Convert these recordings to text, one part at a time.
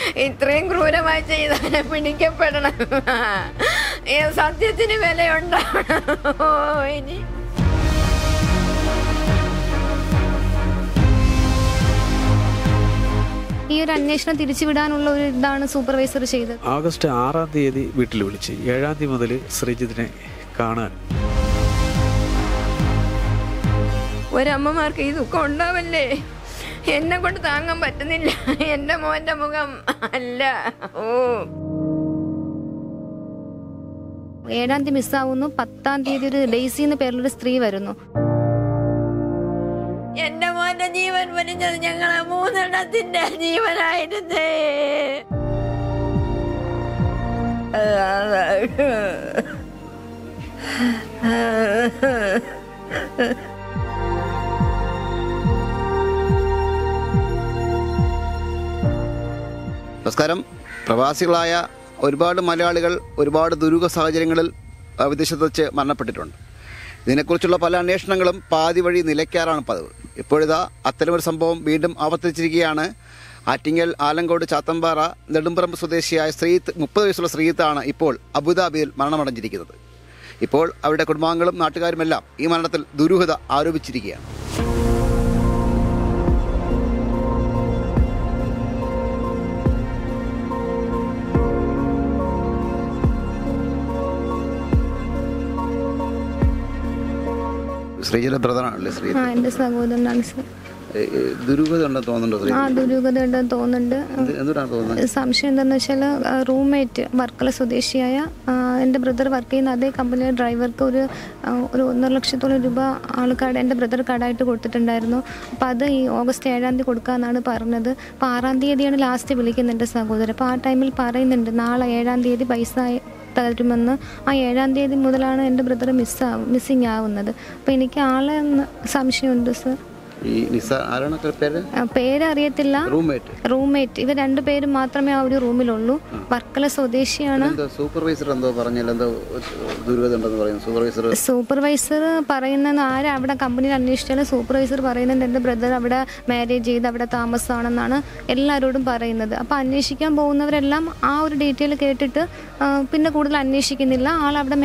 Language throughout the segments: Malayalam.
ഇത്രയും ക്രൂരമായി ചെയ്തവനെ പിടിക്കപ്പെടണം ഈ സത്യത്തിന് വിലയുണ്ടാവണോ ഇനി ഈ ഒരു അന്വേഷണം തിരിച്ചുവിടാനുള്ള ഒരു ഇതാണ് സൂപ്പർവൈസർ ചെയ്തത് ആഗസ്റ്റ് ആറാം തീയതി വീട്ടിൽ വിളിച്ച് ഏഴാം തീയതി മുതൽ ശ്രീജിത്തിനെ കാണാൻ ഒരമ്മമാർക്ക് ഈ ദുഃഖം ഉണ്ടാവല്ലേ എന്നെ കൊണ്ട് താങ്ങാൻ പറ്റുന്നില്ല എൻ്റെ മോൻ്റെ മുഖം അല്ല ഓ ഏഴാം തീയതി മിസ്സാവുന്നു പത്താം തീയതി ഒരു ഡെയ്സി എന്ന പേരിലൊരു സ്ത്രീ വരുന്നു എൻ്റെ മോൻ്റെ ജീവൻ വലിഞ്ഞത് ഞങ്ങളെ മൂന്നെണ്ണത്തിന്റെ ജീവനായിരുന്നേ നമസ്കാരം പ്രവാസികളായ ഒരുപാട് മലയാളികൾ ഒരുപാട് ദുരൂഹ സാഹചര്യങ്ങളിൽ ആ, വിദേശത്ത് വെച്ച് മരണപ്പെട്ടിട്ടുണ്ട് ഇതിനെക്കുറിച്ചുള്ള പല അന്വേഷണങ്ങളും പാതി വഴി നിലയ്ക്കാറാണ് പതിവ് ഇപ്പോഴിതാ അത്തരമൊരു സംഭവം വീണ്ടും ആവർത്തിച്ചിരിക്കുകയാണ് ആറ്റിങ്ങൽ ആലങ്കോട് ചാത്തമ്പാറ നെടുമ്പറമ്പ് സ്വദേശിയായ ശ്രീത്ത് മുപ്പത് വയസ്സുള്ള ശ്രീത്താണ് ഇപ്പോൾ അബുദാബിയിൽ മരണമടഞ്ഞിരിക്കുന്നത് ഇപ്പോൾ അവരുടെ കുടുംബാംഗങ്ങളും നാട്ടുകാരുമെല്ലാം ഈ മരണത്തിൽ ദുരൂഹത ആരോപിച്ചിരിക്കുകയാണ് ശ്രീജിയുടെ ബ്രദറാണല്ലേ ശ്രീ ആ എൻ്റെ സഹോദരനാണ് സർ ദുരൂഹത ഉണ്ടെന്ന് തോന്നുന്നുണ്ടോ ശ്രീ ആ ദുരൂഹത ഉണ്ടെന്ന് തോന്നുന്നുണ്ട് എന്ത് എന്തുകൊണ്ടാണ് തോന്നുന്നത് സംശയം എന്താണെന്ന് വെച്ചാൽ റൂംമേറ്റ് വർക്കല സ്വദേശിയായ ആ, എൻ്റെ ബ്രദർ വർക്ക് ചെയ്യുന്ന അതേ കമ്പനിയിലെ ഡ്രൈവർക്ക് ഒരു ആ, ഒരു ഒന്നര ലക്ഷത്തോളം രൂപ ആൾ കട എൻ്റെ ബ്രദർ കടായിട്ട് കൊടുത്തിട്ടുണ്ടായിരുന്നു അപ്പോൾ അത് ഈ ഓഗസ്റ്റ് ഏഴാം തീയതി കൊടുക്കാമെന്നാണ് പറഞ്ഞത് അപ്പോൾ ആറാം തീയതിയാണ് ലാസ്റ്റ് വിളിക്കുന്നത് എൻ്റെ സഹോദരൻ അപ്പോൾ ആ ടൈമിൽ പറയുന്നുണ്ട് നാളെ ഏഴാം തീയതി പൈസ തരുമെന്ന് ആ ഏഴാം തീയതി മുതലാണ് എൻ്റെ ബ്രദർ മിസ്സാവും മിസ്സിങ് ആവുന്നത് അപ്പോൾ എനിക്ക് ആളെ ഒന്ന് സംശയമുണ്ട് സർ ഈ നിസ ആരാണ് ഒക്കെ പേര് ആ, പേരറിയത്തില്ല റൂംമേറ്റ് റൂംമേറ്റ് ഇവർ രണ്ടുപേരും മാത്രമേ ആ ഒരു റൂമിലുള്ളൂ വർക്കല സ്വദേശിയാണ് എന്തോ സൂപ്പർവൈസർ എന്തോ പറഞ്ഞില്ല എന്തോ ദുരൂഹത ഉണ്ടെന്ന് പറയുന്നു സൂപ്പർവൈസർ സൂപ്പർവൈസർ പറയുന്നത് ആരാ അവിടെ കമ്പനിയിൽ അന്വേഷിച്ചാലും സൂപ്പർവൈസർ പറയുന്നുണ്ട് എൻ്റെ ബ്രദർ അവിടെ മാരേജ് ചെയ്ത് അവിടെ താമസമാണെന്നാണ് എല്ലാവരോടും പറയുന്നത് അപ്പോൾ അന്വേഷിക്കാൻ പോകുന്നവരെല്ലാം ആ ഒരു ഡീറ്റെയിൽ കേട്ടിട്ട് ആ, പിന്നെ കൂടുതൽ അന്വേഷിക്കുന്നില്ല ആൾ അവിടെ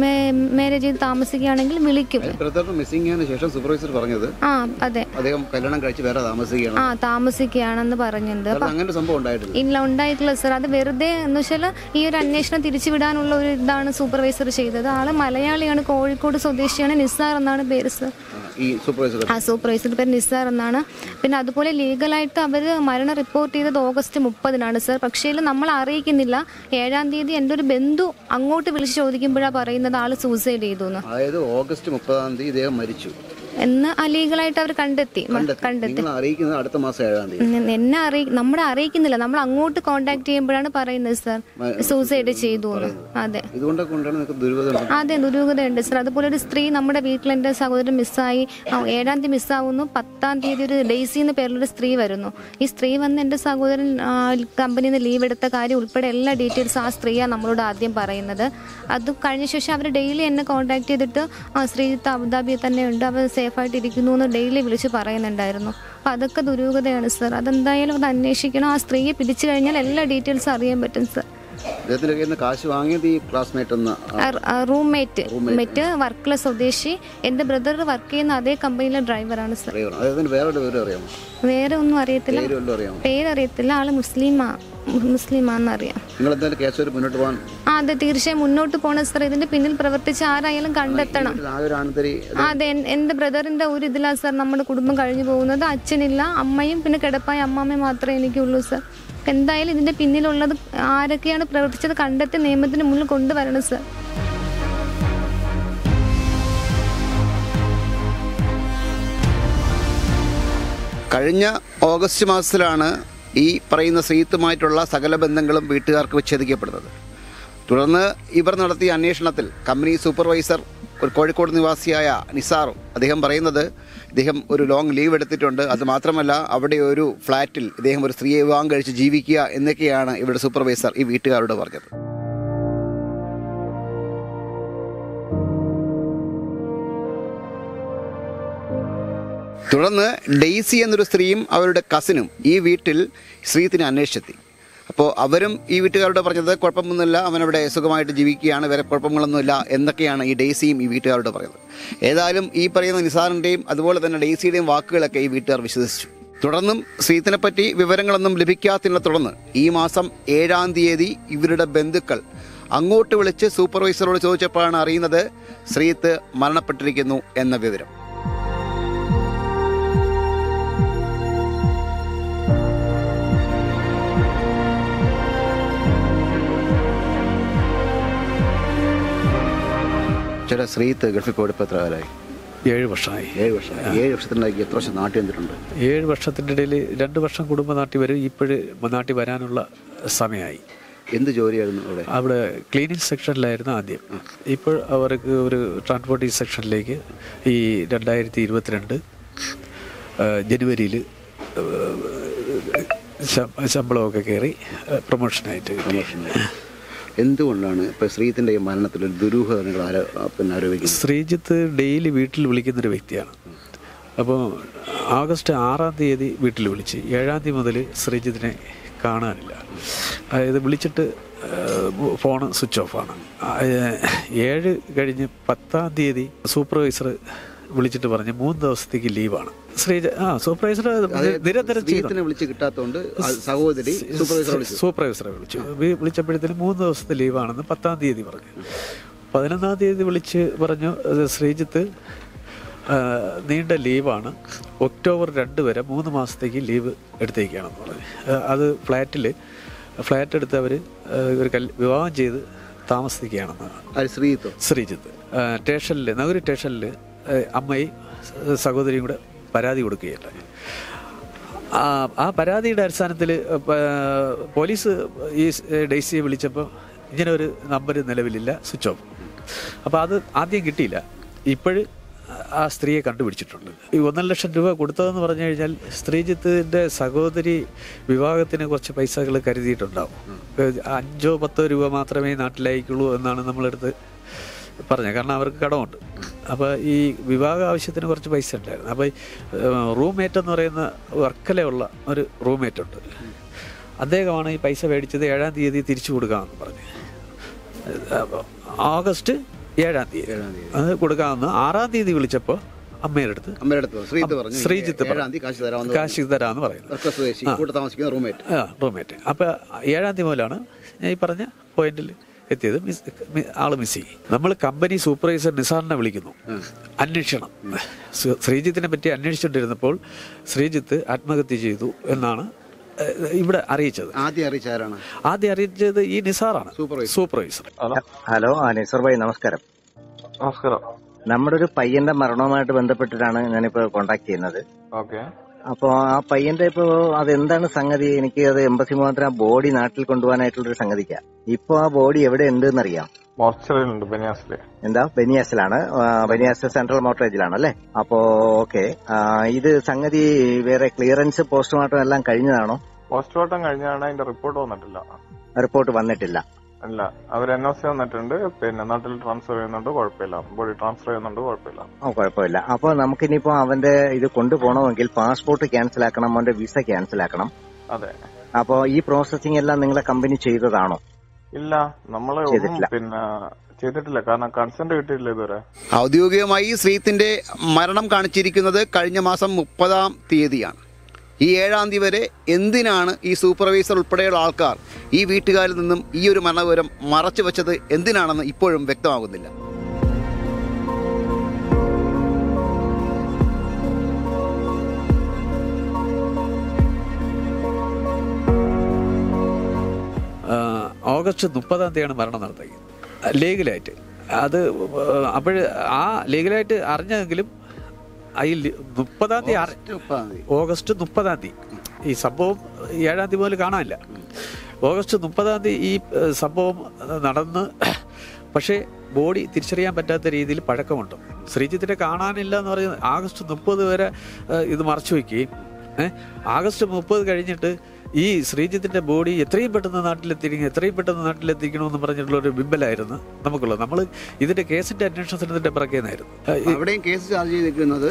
മാരേജ് ചെയ്ത് താമസിക്കുകയാണെങ്കിൽ വിളിക്കും ബ്രദറിന് മിസ്സിംഗ് ആയതിനു ശേഷം സൂപ്പർവൈസർ പറഞ്ഞത് ആ അതെ അദ്ദേഹം കല്യാണം കഴിച്ച് വേറെ താമസിക്കുകയാണ് ആ താമസിക്കുകയാണെന്ന് പറഞ്ഞിട്ടുണ്ട് കാരണം അങ്ങനെ ഒരു സംഭവം ഉണ്ടായിട്ടില്ല ഇല്ല ഉണ്ടായിട്ടില്ല സർ അത് വെറുതെ എന്ന് വെച്ചാൽ ഈ ഒരു അന്വേഷണം തിരിച്ചുവിടാനുള്ള ഒരു ഇതാണ് സൂപ്പർവൈസർ ചെയ്തത് ആള് മലയാളിയാണ് കോഴിക്കോട് സ്വദേശിയാണ് നിസാർ എന്നാണ് പേര് സർ ആ, ഈ സൂപ്പർവൈസർ ആ സൂപ്പർവൈസർ പേര് നിസാർ എന്നാണ് പിന്നെ അതുപോലെ ലീഗലായിട്ട് അവർ മരണം റിപ്പോർട്ട് ചെയ്തത് ഓഗസ്റ്റ് മുപ്പതിനാണ് സർ പക്ഷേ നമ്മൾ അറിയിക്കുന്നില്ല ഏഴാം തീയതി എൻ്റെ ഒരു ബന്ധു അങ്ങോട്ട് വിളിച്ച് ചോദിക്കുമ്പോഴാണ് പറയുന്നത് ആൾ സൂസൈഡ് ചെയ്തു എന്ന് അതായത് ഓഗസ്റ്റ് മുപ്പതാം തീയതി ഇദ്ദേഹം മരിച്ചു എന്ന് ലീഗലായിട്ട് അവർ കണ്ടെത്തി മ- കണ്ടെത്തി. കണ്ടെത്തി നിങ്ങൾ അറിയിക്കുന്നത് അടുത്ത മാസം ഏഴാം തീയതി ഉം, എന്നെ അറിയി നമ്മളെ അറിയിക്കുന്നില്ല നമ്മൾ അങ്ങോട്ട് കോണ്ടാക്ട് ചെയ്യുമ്പോഴാണ് പറയുന്നത് സർ സൂസൈഡ് ചെയ്തു എന്ന് അതെ ഇതുകൊണ്ടൊക്കെ കൊണ്ടാണ് നിങ്ങൾക്ക് ദുരൂഹത ഉള്ളത് അതെ ദുരൂഹതയുണ്ട് സർ അതുപോലെ ഒരു സ്ത്രീ നമ്മുടെ വീട്ടിൽ എൻ്റെ സഹോദരൻ മിസ്സായി ആ, ഏഴാം തീയതി മിസ്സാവുന്നു പത്താം തീയതി ഒരു ഡെയ്സി എന്ന പേരിലൊരു സ്ത്രീ വരുന്നു ഈ സ്ത്രീ വന്ന് എൻ്റെ സഹോദരൻ ആ, കമ്പനിയിൽ നിന്ന് ലീവ് എടുത്ത കാര്യം ഉൾപ്പെടെ എല്ലാ ഡീറ്റെയിൽസ് ആ സ്ത്രീയാണ് നമ്മളോട് ആദ്യം പറയുന്നത് അത് കഴിഞ്ഞ ശേഷം അവർ ഡെയിലി എന്നെ കോൺടാക്ട് ചെയ്തിട്ട് ആ ശ്രീജിത്ത് അബുദാബിയിൽ തന്നെ ഉണ്ട് അവർ സേഫായിട്ട് ഇരിക്കുന്നു എന്ന് ഡെയിലി വിളിച്ച് പറയുന്നുണ്ടായിരുന്നു അപ്പം അതൊക്കെ ദുരൂഹതയാണ് സർ അതെന്തായാലും അത് അന്വേഷിക്കണം ആ സ്ത്രീയെ പിടിച്ചു കഴിഞ്ഞാൽ എല്ലാ ഡീറ്റെയിൽസും അറിയാൻ പറ്റും സർ അദ്ദേഹത്തിന്റെ കയ്യിൽ നിന്ന് കാശ് വാങ്ങിയത് ഈ ക്ലാസ്മേറ്റ് എന്ന ആ, റൂംമേറ്റ് റൂംമേറ്റ് വർക്കല സ്വദേശി എൻ്റെ ബ്രദർ വർക്ക് ചെയ്യുന്ന അതേ കമ്പനിയിലെ ഡ്രൈവറാണ് സർ ഡ്രൈവർ അദ്ദേഹത്തിന് വേറെ വിവരം അറിയാമോ വേറെ ഒന്നും അറിയത്തില്ല പേര് വല്ലതും അറിയാമോ പേരറിയത്തില്ല ആള് മുസ്ലിമാ മുസ്ലിമാന്നറിയാം നിങ്ങൾ എന്തായാലും കേസ് മുന്നോട്ട് പോകാൻ ആ അതെ തീർച്ചയായും മുന്നോട്ട് പോകണം സർ ഇതിന്റെ പിന്നിൽ പ്രവർത്തിച്ച ആരായാലും കണ്ടെത്തണം ആ ഒരു ആൺതരി ആ, അതെ എൻ- എൻ്റെ ബ്രദറിന്റെ ഒരു ഇതിലാണ് സർ നമ്മുടെ കുടുംബം കഴിഞ്ഞു പോകുന്നത് അച്ഛനില്ല അമ്മയും പിന്നെ കിടപ്പായ അമ്മാമ്മയും മാത്രമേ എനിക്കുള്ളൂ സർ എന്തായാലും ഇതിന്റെ പിന്നിലുള്ളത് ആരൊക്കെയാണ് പ്രവർത്തിച്ചത് കണ്ടെത്തി നിയമത്തിന് മുന്നിൽ കൊണ്ടുവരണം സർ കഴിഞ്ഞ ഓഗസ്റ്റ് മാസത്തിലാണ് ഈ പറയുന്ന ശ്രീത്തുമായിട്ടുള്ള സകല ബന്ധങ്ങളും വീട്ടുകാർക്ക് വിച്ഛേദിക്കപ്പെടുന്നത് തുടർന്ന് ഇവർ നടത്തിയ അന്വേഷണത്തിൽ കമ്പനി സൂപ്പർവൈസർ ഒരു കോഴിക്കോട് നിവാസിയായ നിസാറും അദ്ദേഹം പറയുന്നത് ഇദ്ദേഹം ഒരു ലോങ് ലീവ് എടുത്തിട്ടുണ്ട് അത് മാത്രമല്ല അവിടെ ഒരു ഫ്ലാറ്റിൽ ഇദ്ദേഹം ഒരു സ്ത്രീയെ വിവാഹം കഴിച്ച് ജീവിക്കുക എന്നൊക്കെയാണ് ഇവരുടെ സൂപ്പർവൈസർ ഈ വീട്ടുകാരോട് പറഞ്ഞത് തുടർന്ന് ഡെയ്സി എന്നൊരു സ്ത്രീയും അവരുടെ കസിനും ഈ വീട്ടിൽ ശ്രീത്തിനെ അന്വേഷിച്ചെത്തി അപ്പോൾ അവരും ഈ വീട്ടുകാരോട് പറഞ്ഞത് കുഴപ്പമൊന്നുമില്ല അവനവിടെ സുഖമായിട്ട് ജീവിക്കുകയാണ് വേറെ കുഴപ്പങ്ങളൊന്നുമില്ല എന്നൊക്കെയാണ് ഈ ഡെയ്സിയും ഈ വീട്ടുകാരോട് പറയുന്നത് ഏതായാലും ഈ പറയുന്ന നിസാറിൻ്റെയും അതുപോലെ തന്നെ ഡെയ്സിയുടെയും വാക്കുകളൊക്കെ ഈ വീട്ടുകാർ വിശ്വസിച്ചു തുടർന്നും ശ്രീത്തിനെ പറ്റി വിവരങ്ങളൊന്നും ലഭിക്കാത്തതിനെ തുടർന്ന് ഈ മാസം ഏഴാം തീയതി ഇവരുടെ ബന്ധുക്കൾ അങ്ങോട്ട് വിളിച്ച് സൂപ്പർവൈസറോട് ചോദിച്ചപ്പോഴാണ് അറിയുന്നത് ശ്രീത്ത് മരണപ്പെട്ടിരിക്കുന്നു എന്ന വിവരം ചേട്ടാ ശ്രീത്ത് ഗൾഫിൽ പോയിട്ട് ഇപ്പോൾ എത്ര കാലമായി ഏഴ് വർഷമായി ഏഴ് വർഷം ഏഴ് വർഷത്തിനിടയ്ക്ക് എത്ര വർഷം നാട്ടിൽ വന്നിട്ടുണ്ട് ഏഴ് വർഷത്തിൻ്റെ ഇടയിൽ രണ്ട് വർഷം കുടുംബ നാട്ടിൽ വരും ഇപ്പോഴ് നാട്ടിൽ വരാനുള്ള സമയമായി എന്ത് ജോലിയായിരുന്നു അവിടെ അവിടെ ക്ലീനിങ് സെക്ഷനിലായിരുന്നു ആദ്യം ഇപ്പോൾ അവർക്ക് ഒരു ട്രാൻസ്പോർട്ടിംഗ് സെക്ഷനിലേക്ക് ഈ രണ്ടായിരത്തി ഇരുപത്തിരണ്ട് ജനുവരിയിൽ ശമ്പളമൊക്കെ കയറി പ്രൊമോഷനായിട്ട് കിട്ടി എന്തുകൊണ്ടാണ് ഇപ്പൊ ശ്രീത്തിന്റെ ഈ മരണത്തിൽ ഒരു ദുരൂഹത നിങ്ങൾ ആരോ- പിന്നെ ആരോപിക്കുന്നത് ശ്രീജിത്ത് ഡെയിലി വീട്ടിൽ വിളിക്കുന്നൊരു വ്യക്തിയാണ് അപ്പോൾ ആഗസ്റ്റ് ആറാം തീയതി വീട്ടിൽ വിളിച്ച് ഏഴാം തീയതി മുതൽ ശ്രീജിത്തിനെ കാണാനില്ല അതായത് വിളിച്ചിട്ട് ഫോൺ സ്വിച്ച് ഓഫാണ് ഏഴ് കഴിഞ്ഞ് പത്താം തീയതി സൂപ്പർവൈസർ വിളിച്ചിട്ട് പറഞ്ഞ് മൂന്ന് ദിവസത്തേക്ക് ലീവാണ് ശ്രീജ ആ സൂപ്പർവൈസർ നിരന്തരം ചെയ്തു ശ്രീത്തിനെ വിളിച്ച് കിട്ടാത്തതുകൊണ്ട് ആ സഹോദരി സൂപ്പർവൈസറെ വിളിച്ചു സൂപ്പർവൈസറെ വിളിച്ചു വി- വിളിച്ചപ്പോഴത്തേന് മൂന്ന് ദിവസത്തെ ലീവാണെന്ന് പത്താം തീയതി പറഞ്ഞു പതിനൊന്നാം തീയതി വിളിച്ച് പറഞ്ഞു അത് ശ്രീജിത്ത് ആ, നീണ്ട ലീവാണ് ഒക്ടോബർ രണ്ട് വരെ മൂന്ന് മാസത്തേക്ക് ലീവ് എടുത്തേക്കാണെന്ന് പറഞ്ഞു ആ, അത് ഫ്ലാറ്റിൽ ഫ്ലാറ്റ് എടുത്ത് അവർ ഒരു കല് വിവാഹം ചെയ്ത് താമസിക്കുകയാണെന്ന് അത് ശ്രീത്തോ ശ്രീജിത്ത് ആ, സ്റ്റേഷനിൽ നഗരി സ്റ്റേഷനിൽ ആ, അമ്മയും സ- സഹോദരിയും കൂടെ പരാതി കൊടുക്കുകയുണ്ടായി ആ ആ പരാതിയുടെ അടിസ്ഥാനത്തിൽ പോലീസ് ഈ സ് ഡെയ്സിയെ വിളിച്ചപ്പോൾ ഇങ്ങനെ ഒരു നമ്പർ നിലവിലില്ല സ്വിച്ച് ഓഫ് അപ്പോൾ അത് ആദ്യം കിട്ടിയില്ല ഇപ്പോഴ് ആ സ്ത്രീയെ കണ്ടുപിടിച്ചിട്ടുണ്ട് ഈ ഒന്നര ലക്ഷം രൂപ കൊടുത്തതെന്ന് പറഞ്ഞു കഴിഞ്ഞാൽ സ്ത്രീജിത്തിൻ്റെ സഹോദരി വിവാഹത്തിന് കുറച്ച് പൈസകൾ കരുതിയിട്ടുണ്ടാവും അഞ്ചോ പത്തോ രൂപ മാത്രമേ നാട്ടിലയക്കുള്ളൂ എന്നാണ് നമ്മളെടുത്ത് പറഞ്ഞത് കാരണം അവർക്ക് കടമുണ്ട് അപ്പോൾ ഈ വിവാഹ ആവശ്യത്തിന് കുറച്ച് പൈസ ഉണ്ടായിരുന്നു അപ്പോൾ റൂംമേറ്റ് എന്ന് പറയുന്ന വർക്കലയുള്ള ഒരു റൂംമേറ്റ് ഉണ്ട് അദ്ദേഹമാണ് ഈ പൈസ മേടിച്ചത് ഏഴാം തീയതി തിരിച്ചു കൊടുക്കാമെന്ന് പറഞ്ഞു അപ്പൊ ഓഗസ്റ്റ് ഏഴാം തീയതി അത് കൊടുക്കാമെന്ന് ആറാം തീയതി വിളിച്ചപ്പോൾ അമ്മയുടെ അടുത്ത് അമ്മയുടെ അടുത്ത് പറഞ്ഞു. ശ്രീത്ത് പറഞ്ഞു ശ്രീജിത്ത് ഏഴാം തീയതി കാശ് തരാമെന്ന് കാശ് തരാമെന്ന് പറയുന്നത് വർക്ക സ്വദേശി കൂടെ താമസിക്കുന്ന റൂംമേറ്റ് ആ റൂംമേറ്റ് അപ്പോൾ ഏഴാം തീയതി മുതലാണ് ഞാൻ ഈ പറഞ്ഞ പോയിന്റിൽ എത്തിയത് മിസ് മി- ആള് മിസ് ചെയ്യും നമ്മൾ കമ്പനി സൂപ്പർവൈസർ നിസാറിനെ വിളിക്കുന്നു അന്വേഷണം ശ്രീ- ശ്രീജിത്തിനെ പറ്റി അന്വേഷിച്ചുകൊണ്ടിരുന്നപ്പോൾ ശ്രീജിത്ത് ആത്മഹത്യ ചെയ്തു എന്നാണ് ഏഹ്, ഇവിടെ അറിയിച്ചത് ആദ്യം അറിയിച്ച ആരാണ് ആദ്യം അറിയിച്ചത് ഈ നിസാറാണ് സൂപ്പർവൈസർ. സൂപ്പർവൈസർ ഹലോ ആ നിസർ ഭായി നമസ്കാരം നമസ്കാരം നമ്മുടെ ഒരു പയ്യന്റെ മരണവുമായിട്ട് ബന്ധപ്പെട്ടിട്ടാണ് ഞാനിപ്പോ കോണ്ടാക്ട് ചെയ്യുന്നത് ഓക്കെ അപ്പോ ആ പയ്യന്റെ ഇപ്പോ അതെന്താണ് സംഗതി എനിക്ക് അത് എംബസി മുഖാന്തരം ആ ബോഡി നാട്ടിൽ കൊണ്ടുപോകാനായിട്ടുള്ളൊരു സംഗതിക്കാ ഇപ്പൊ ആ ബോഡി എവിടെ ഉണ്ട് എന്നറിയാം മോർച്ചറിയിലുണ്ട് ബനിയാസില് എന്താ ബനിയാസിലാണ് ആ, ബനിയാസ് സെൻട്രൽ മോട്ടറേജിലാണ് അല്ലേ അപ്പോ ഓക്കെ ഇത് സംഗതി വേറെ ക്ലിയറൻസ് പോസ്റ്റ്മോർട്ടം എല്ലാം കഴിഞ്ഞതാണോ പോസ്റ്റ്മോർട്ടം കഴിഞ്ഞാണ് അതിന്റെ റിപ്പോർട്ട് വന്നിട്ടില്ല റിപ്പോർട്ട് വന്നിട്ടില്ല അല്ല അവർ എൻ ഒ സി വന്നിട്ടുണ്ട് പിന്നെ നാട്ടിൽ ട്രാൻസ്ഫർ ചെയ്യുന്നുണ്ട് കുഴപ്പമില്ല ബോഡി ട്രാൻസ്ഫർ ചെയ്യുന്നുണ്ട് കുഴപ്പമില്ല ഓ കുഴപ്പമില്ല അപ്പൊ നമുക്കിനിപ്പോ അവന്റെ ഇത് കൊണ്ടുപോകണമെങ്കിൽ പാസ്പോർട്ട് ക്യാൻസൽ ആക്കണം അവന്റെ വിസ ക്യാൻസൽ ആക്കണം അതെ അപ്പോ ഈ പ്രോസസ്സിംഗ് എല്ലാം നിങ്ങളെ കമ്പനി ചെയ്തതാണോ ഇല്ല നമ്മള് ഒന്നും ചെയ്തിട്ടില്ല. പിന്നെ ചെയ്തിട്ടില്ല കാരണം കൺസെന്റ് കിട്ടിയിട്ടില്ല ഇതുവരെ ഔദ്യോഗികമായി ശ്രീത്തിന്റെ മരണം കാണിച്ചിരിക്കുന്നത് കഴിഞ്ഞ മാസം മുപ്പതാം തീയതിയാണ് ഈ ഏഴാം തീയതി വരെ എന്തിനാണ് ഈ സൂപ്പർവൈസർ ഉൾപ്പെടെയുള്ള ആൾക്കാർ ഈ വീട്ടുകാരിൽ നിന്നും ഈ ഒരു മരണവിവരം മറച്ചു വെച്ചത് എന്തിനാണെന്ന് ഇപ്പോഴും വ്യക്തമാകുന്നില്ല ആ, ഓഗസ്റ്റ് മുപ്പതാം തീയതിയാണ് മരണം നടത്തിയത് ലീഗലായിട്ട് അത് അപ്പോൾ ആ ലീഗലായിട്ട് അറിഞ്ഞെങ്കിലും ഈ ലി- മുപ്പതാം തീയതി അറി- മുപ്പതാം തീയതി ഓഗസ്റ്റ് മുപ്പതാം തീയതി ഈ സംഭവം ഏഴാം തീയതി മുതൽ കാണാനില്ല ഓഗസ്റ്റ് മുപ്പതാം തീയതി ഈ ഏഹ്, സംഭവം നടന്ന് പക്ഷേ ബോഡി തിരിച്ചറിയാൻ പറ്റാത്ത രീതിയിൽ പഴക്കമുണ്ട് ശ്രീജിത്തിനെ കാണാനില്ല എന്ന് പറഞ്ഞ് ആഗസ്റ്റ് മുപ്പത് വരെ ഏഹ്, ഇത് മറച്ചു വയ്ക്കുകയും ഏഹ്, ആഗസ്റ്റ് മുപ്പത് കഴിഞ്ഞിട്ട് ഈ ശ്രീജിത്തിന്റെ ബോഡി എത്രയും പെട്ടെന്ന് നാട്ടിലെത്തിക്കണം എത്രയും പെട്ടെന്ന് നാട്ടിലെത്തിക്കണമെന്ന് പറഞ്ഞിട്ടുള്ള ഒരു ബിംബലായിരുന്നു നമുക്കുള്ളത് നമ്മൾ ഇതിന്റെ കേസിന്റെ അന്വേഷണത്തിന്റെ പിറകേന്നായിരുന്നു ഏഹ്, അവിടെയും കേസ് ചാർജ് ചെയ്തിരിക്കുന്നത്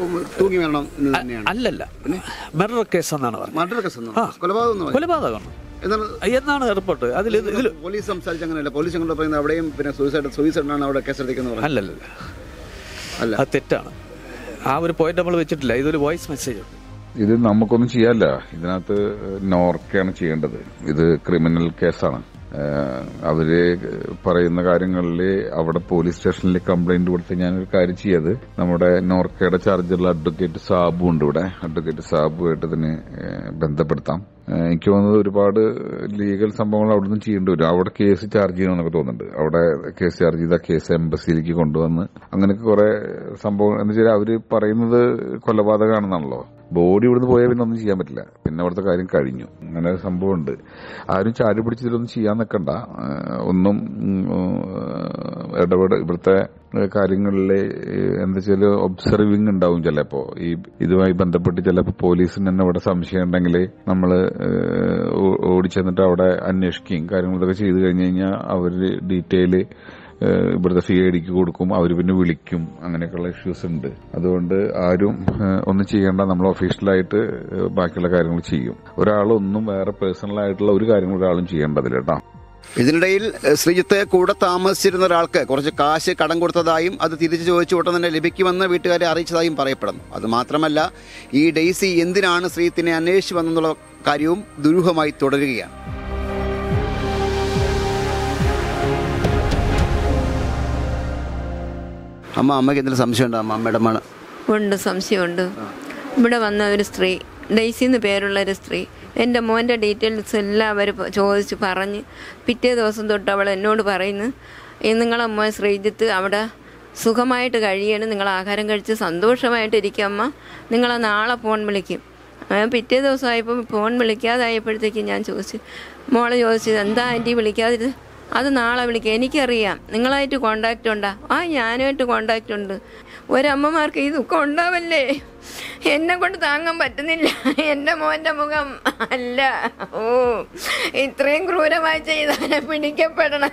തൂങ്ങി വേണം എന്ന് തന്നെയാണ് അല്ലല്ല മെറർ കേസ് എന്നാണ് പറഞ്ഞത് മർഡർ കേസ് കൊലപാതകം എന്ന് പറഞ്ഞു. കൊലപാതകമാണ് എന്നാണ് എന്നാണ് റിപ്പോർട്ട് അതിൽ ഇതിൽ പോലീസ് സംസാരിച്ച അങ്ങനെയല്ല പോലീസ് അങ്ങനെ പറയുന്നത് അവിടെയും പിന്നെ സൂയിസൈഡ് സൂയിസൈഡിനാണ് അവിടെ കേസെടുക്കുന്നത് പറഞ്ഞത് അല്ലല്ല അല്ല അത് തെറ്റാണ് ആ ഒരു പോയിന്റ് നമ്മൾ വെച്ചിട്ടില്ല ഇതൊരു വോയിസ് മെസ്സേജ് ഉണ്ട് ഇത് നമുക്കൊന്നും ചെയ്യാല്ല ഇതിനകത്ത് നോർക്കയാണ് ചെയ്യേണ്ടത് ഇത് ക്രിമിനൽ കേസാണ് ഏഹ് അവര് പറയുന്ന കാര്യങ്ങളിൽ അവിടെ പോലീസ് സ്റ്റേഷനിൽ കംപ്ലൈന്റ് കൊടുത്ത് ഞാനൊരു കാര്യം ചെയ്യത് നമ്മുടെ നോർക്കയുടെ ചാർജുള്ള അഡ്വക്കേറ്റ് സാബു ഉണ്ട് ഇവിടെ അഡ്വക്കേറ്റ് സാബുമായിട്ട് ഇതിന് ഏഹ് ബന്ധപ്പെടുത്താം ഏഹ് എനിക്ക് തോന്നുന്നത് ഒരുപാട് ലീഗൽ സംഭവങ്ങൾ അവിടെ നിന്ന് ചെയ്യേണ്ടി വരും അവിടെ കേസ് ചാർജ് ചെയ്യണമെന്നൊക്കെ തോന്നുന്നുണ്ട് അവിടെ കേസ് ചാർജ് ചെയ്ത കേസ് എംബസിയിലേക്ക് കൊണ്ടുവന്ന് അങ്ങനെയൊക്കെ കുറെ സംഭവം എന്ന് വെച്ചാൽ അവര് പറയുന്നത് കൊലപാതകമാണെന്നാണല്ലോ ബോഡി ഇവിടുന്ന് പോയാൽ പിന്നെ ഒന്നും ചെയ്യാൻ പറ്റില്ല പിന്നെ അവിടുത്തെ കാര്യം കഴിഞ്ഞു അങ്ങനെ ഒരു സംഭവമുണ്ട് ആരും ചാടി പിടിച്ചതിലൊന്നും ചെയ്യാൻ നിൽക്കണ്ട ഏഹ് ഒന്നും ഉം, ഏഹ് ഇടപെട് ഇവിടുത്തെ കാര്യങ്ങളിൽ എന്താ വെച്ചാൽ ഒബ്സർവിങ് ഉണ്ടാവും ചിലപ്പോ ഈ ഇതുമായി ബന്ധപ്പെട്ട് ചിലപ്പോ പോലീസിന് തന്നെ ഇവിടെ സംശയം ഉണ്ടെങ്കിൽ നമ്മൾ ഓടിച്ചെന്നിട്ട് അവിടെ അന്വേഷിക്കുകയും കാര്യങ്ങളൊക്കെ ചെയ്തു കഴിഞ്ഞു കഴിഞ്ഞാൽ അവര് ഡീറ്റെയിൽ ഏഹ് ഇവിടുത്തെ സി ഐ ഡിക്ക് കൊടുക്കും അവർ പിന്നെ വിളിക്കും അങ്ങനെയൊക്കെയുള്ള ഇഷ്യൂസ് ഉണ്ട് അതുകൊണ്ട് ആരും ഏഹ് ഒന്നും ചെയ്യേണ്ട നമ്മൾ ഒഫീഷ്യലായിട്ട് ഏഹ് ബാക്കിയുള്ള കാര്യങ്ങൾ ചെയ്യും ഒരാളൊന്നും വേറെ പേഴ്സണൽ ആയിട്ടുള്ള ഒരു കാര്യങ്ങൾ ഒരാളും ചെയ്യേണ്ടതില്ല കേട്ടോ ഇതിനിടയിൽ എഹ്, ശ്രീജിത്ത് കൂടെ താമസിച്ചിരുന്ന ഒരാൾക്ക് കുറച്ച് കാശ് കടം കൊടുത്തതായും അത് തിരിച്ചു ചോദിച്ചു ഉടൻ തന്നെ ലഭിക്കുമെന്ന് വീട്ടുകാരെ അറിയിച്ചതായും പറയപ്പെടുന്നു അത് മാത്രമല്ല ഈ ഡെയ്സി എന്തിനാണ് ശ്രീജിത്തിനെ അന്വേഷിച്ചു വന്നെന്നുള്ള കാര്യവും ദുരൂഹമായി തുടരുകയാണ് അമ്മ അമ്മയ്ക്ക് എന്തെങ്കിലും സംശയമുണ്ടോ അമ്മ അമ്മയുടെ മണ ഉണ്ട് സംശയമുണ്ട് ഇവിടെ വന്ന ഒരു സ്ത്രീ ഡെയ്സി എന്ന് പേരുള്ള ഒരു സ്ത്രീ എൻ്റെ മോൻ്റെ ഡീറ്റെയിൽസ് എല്ലാം അവർ ചോദിച്ച് പറഞ്ഞ് പിറ്റേ ദിവസം തൊട്ട് അവൾ എന്നോട് പറയുന്നു "ഈ നിങ്ങളെ മോൻ ശ്രീജിത്ത് അവിടെ സുഖമായിട്ട് കഴിയണം നിങ്ങൾ ആഹാരം കഴിച്ച് സന്തോഷമായിട്ട് ഇരിക്കും അമ്മ നിങ്ങളെ നാളെ ഫോൺ വിളിക്കും ആ, പിറ്റേ ദിവസമായപ്പോൾ ഫോൺ വിളിക്കാതായപ്പോഴത്തേക്ക് ഞാൻ ചോദിച്ചു മോളെ ചോദിച്ചു എന്താ ആൻറ്റി വിളിക്കാതിരുത് അത് നാളെ വിളിക്കാം എനിക്കറിയാം നിങ്ങളായിട്ട് കോണ്ടാക്റ്റ് ഉണ്ടാ ആ ഞാനുമായിട്ട് കോണ്ടാക്റ്റ് ഉണ്ട് ഒരമ്മമാർക്ക് ഈ ദുഃഖം ഉണ്ടാവല്ലേ എന്നെ കൊണ്ട് താങ്ങാൻ പറ്റുന്നില്ല എൻ്റെ മോൻ്റെ മുഖം അല്ല ഓ ഇത്രയും ക്രൂരമായി ചെയ്താലെ പിടിക്കപ്പെടണം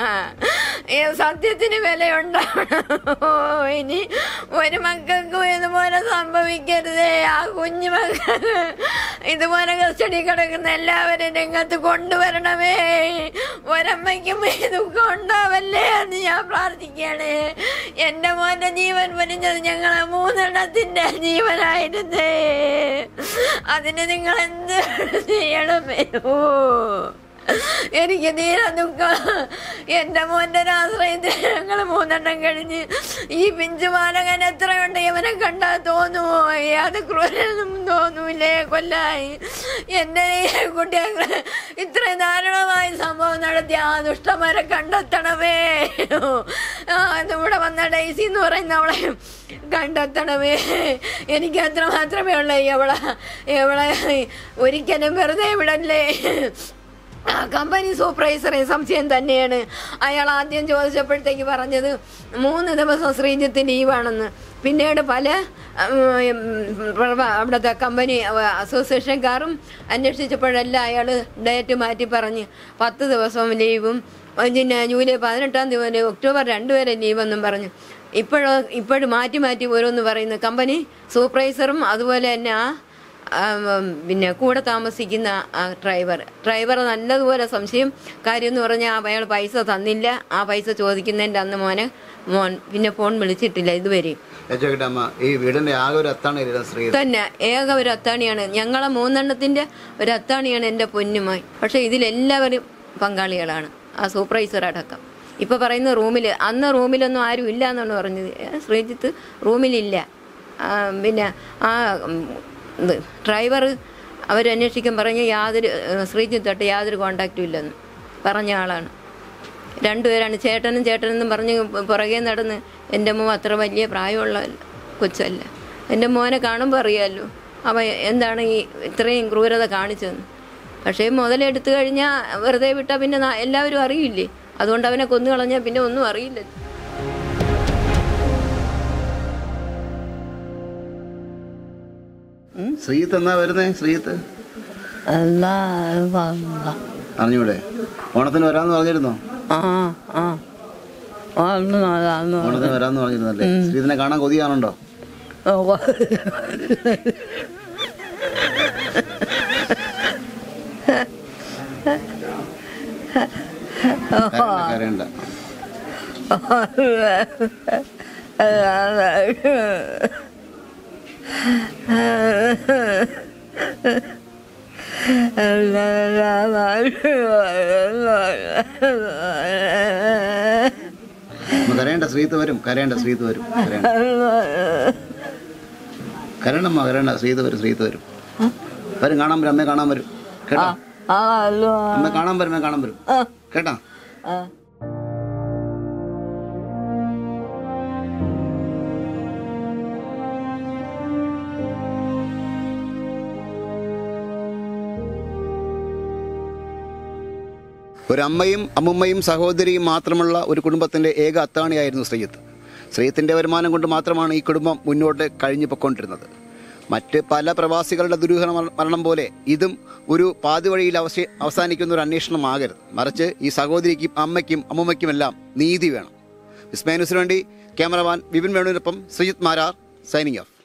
ഈ സത്യത്തിന് വിലയുണ്ടാവണം ഓ ഇനി ഒരു മക്കൾക്കും ഇതുപോലെ സംഭവിക്കരുതേ ആ കുഞ്ഞു മക്കൾക്ക് ഇതുപോലെ കസ്റ്റഡി കിടക്കുന്ന എല്ലാവരും രംഗത്ത് കൊണ്ടുവരണമേ ഒരമ്മയ്ക്കും ഈ ദുഃഖം ഉണ്ടാവല്ലേ എന്ന് ഞാൻ പ്രാർത്ഥിക്കുകയാണ് എൻ്റെ മോൻ്റെ ജീവൻ പൊരിഞ്ഞത് ഞങ്ങളെ മൂന്നെണ്ണത്തിൻ്റെ ജീവനായിരുന്നേ അതിന് നിങ്ങൾ എന്ത് ചെയ്യണമേ ഓ എനിക്ക് തീരെ ദുഃഖം എൻ്റെ മോൻ്റെ ഒരാശ്രയത്തിൽ ഞങ്ങൾ മൂന്നെണ്ണം കഴിഞ്ഞ് ഈ പിഞ്ചുമാലകൻ എത്രയുണ്ട് ഇവനെ കണ്ടാൽ തോന്നുമോ അത് ക്രൂരനും തോന്നൂലേ കൊല്ലായി എൻ്റെ ഈ കുട്ടികൾ ഇത്രയും ദാരുണമായ സംഭവം നടത്തി ആ ദുഷ്ടന്മാരെ കണ്ടെത്തണമേ ആ ഇവിടെ വന്ന ഡൈസി എന്ന് പറയുന്ന അവളെ കണ്ടെത്തണമേ എനിക്ക് അത്ര മാത്രമേ ഉള്ളൂ എവളെ എവളെ ഒരിക്കലും വെറുതെ വിടല്ലേ ആ കമ്പനി സൂപ്പർവൈസറെ സംശയം തന്നെയാണ് അയാൾ ആദ്യം ചോദിച്ചപ്പോഴത്തേക്ക് പറഞ്ഞത് മൂന്ന് ദിവസം ശ്രീജിത്ത് ലീവാണെന്ന് പിന്നീട് പല ഉം, പ്രവ- അവിടുത്തെ കമ്പനി അസോസിയേഷൻകാരും അന്വേഷിച്ചപ്പോഴെല്ലാം അയാൾ ഡേറ്റ് മാറ്റി പറഞ്ഞ് പത്ത് ദിവസം ലീവും പിന്നെ ജൂലൈ പതിനെട്ടാം തീയതി ഒക്ടോബർ രണ്ട് വരെ ലീവെന്നും പറഞ്ഞു ഇപ്പോഴോ ഇപ്പോഴും മാറ്റി മാറ്റി ഓരോന്ന് പറയുന്നു കമ്പനി സൂപ്പർവൈസറും അതുപോലെ തന്നെ ആ ആ, ഉം, പിന്നെ കൂടെ താമസിക്കുന്ന ആ ഡ്രൈവർ ഡ്രൈവർ നല്ലതുപോലെ സംശയം കാര്യം എന്ന് പറഞ്ഞാൽ അയാൾ പൈസ തന്നില്ല ആ പൈസ ചോദിക്കുന്നതിൻ്റെ അന്ന് മോനെ മോൻ പിന്നെ ഫോൺ വിളിച്ചിട്ടില്ല ഇതുവരെ ചോദിക്കട്ടെ അമ്മ ഈ വീടിന്റെ ആകെ ഒരു അത്താണ് ശ്രീ തന്നെ ഏക ഒരു അത്താണിയാണ് ഞങ്ങളെ മൂന്നെണ്ണത്തിൻ്റെ ഒരു അത്താണിയാണ് എൻ്റെ പൊന്നുമായി പക്ഷേ ഇതിലെല്ലാവരും പങ്കാളികളാണ് ആ സൂപ്പർവൈസർ അടക്കം ഇപ്പോൾ പറയുന്ന റൂമിൽ അന്ന് റൂമിലൊന്നും ആരും ഇല്ല എന്നാണ് പറഞ്ഞത് ഏ, ശ്രീജിത്ത് റൂമിലില്ല ആ, പിന്നെ ആ ഉം, ഇത് ഡ്രൈവർ അവരന്വേഷിക്കാൻ പറഞ്ഞ് യാതൊരു ഏ, ശ്രീജിത്തായിട്ട് യാതൊരു കോണ്ടാക്റ്റും ഇല്ലെന്ന് പറഞ്ഞ ആളാണ് രണ്ടുപേരാണ് ചേട്ടനും ചേട്ടനെന്നും പറഞ്ഞ് പുറകെ നടന്ന് എൻ്റെ മോൻ അത്ര വലിയ പ്രായമുള്ള കൊച്ചല്ല എൻ്റെ മോനെ കാണുമ്പോൾ അറിയാമല്ലോ അവൻ എന്താണ് ഈ ഇത്രയും ക്രൂരത കാണിച്ചതെന്ന് പക്ഷേ മുതലെടുത്തു കഴിഞ്ഞാൽ വെറുതെ വിട്ടാൽ പിന്നെ നാ- എല്ലാവരും അറിയില്ലേ അതുകൊണ്ട് അവനെ കൊന്നു കളഞ്ഞാൽ പിന്നെ ഒന്നും അറിയില്ല ശ്രീത്ത് എന്നാ വരുന്നേ ശ്രീത്ത് എന്നാ പറഞ്ഞ അറിഞ്ഞൂടെ ഓണത്തിന് വരാന്ന് പറഞ്ഞിരുന്നോ ആ ആ ഒന്ന് നല്ലതാന്ന് ഓണത്തിന് വരാന്ന് പറഞ്ഞിരുന്നല്ലേ ശ്രീത്തിനെ കാണാൻ കൊതിയാണുണ്ടോ കരയണ്ട, കരയണ്ട അമ്മ കരയണ്ട ശ്രീത്ത് വരും കരയണ്ട ശ്രീത്ത് വരും കരയണ്ട കരയണ്ടമ്മ കരയണ്ട ശ്രീത്ത് വരും ശ്രീത്ത് വരും വരും കാണാൻ വരും അമ്മയെ കാണാൻ വരും കേട്ടോ അമ്മ കാണാൻ വരും അമ്മ കാണാൻ വരും കേട്ടാ ഒരമ്മയും അമ്മുമ്മയും സഹോദരിയും മാത്രമുള്ള ഒരു കുടുംബത്തിന്റെ ഏക അത്താണിയായിരുന്നു ശ്രീജിത്ത് ശ്രീജിത്തിന്റെ വരുമാനം കൊണ്ട് മാത്രമാണ് ഈ കുടുംബം മുന്നോട്ട് കഴിഞ്ഞു പൊക്കൊണ്ടിരുന്നത് മറ്റ് പല പ്രവാസികളുടെ ദുരൂഹ മരണം പോലെ ഇതും ഒരു പാതിവഴിയിൽ അവശ അവസാനിക്കുന്ന ഒരു അന്വേഷണമാകരുത് മറിച്ച് ഈ സഹോദരിക്കും അമ്മയ്ക്കും അമ്മുമ്മയ്ക്കുമെല്ലാം നീതി വേണം വിസ്മയ ന്യൂസിന് വേണ്ടി ക്യാമറമാൻ വിപിൻ വേണുവിനൊപ്പം ശ്രീജിത്ത് മാരാർ സൈനിങ് ഓഫ്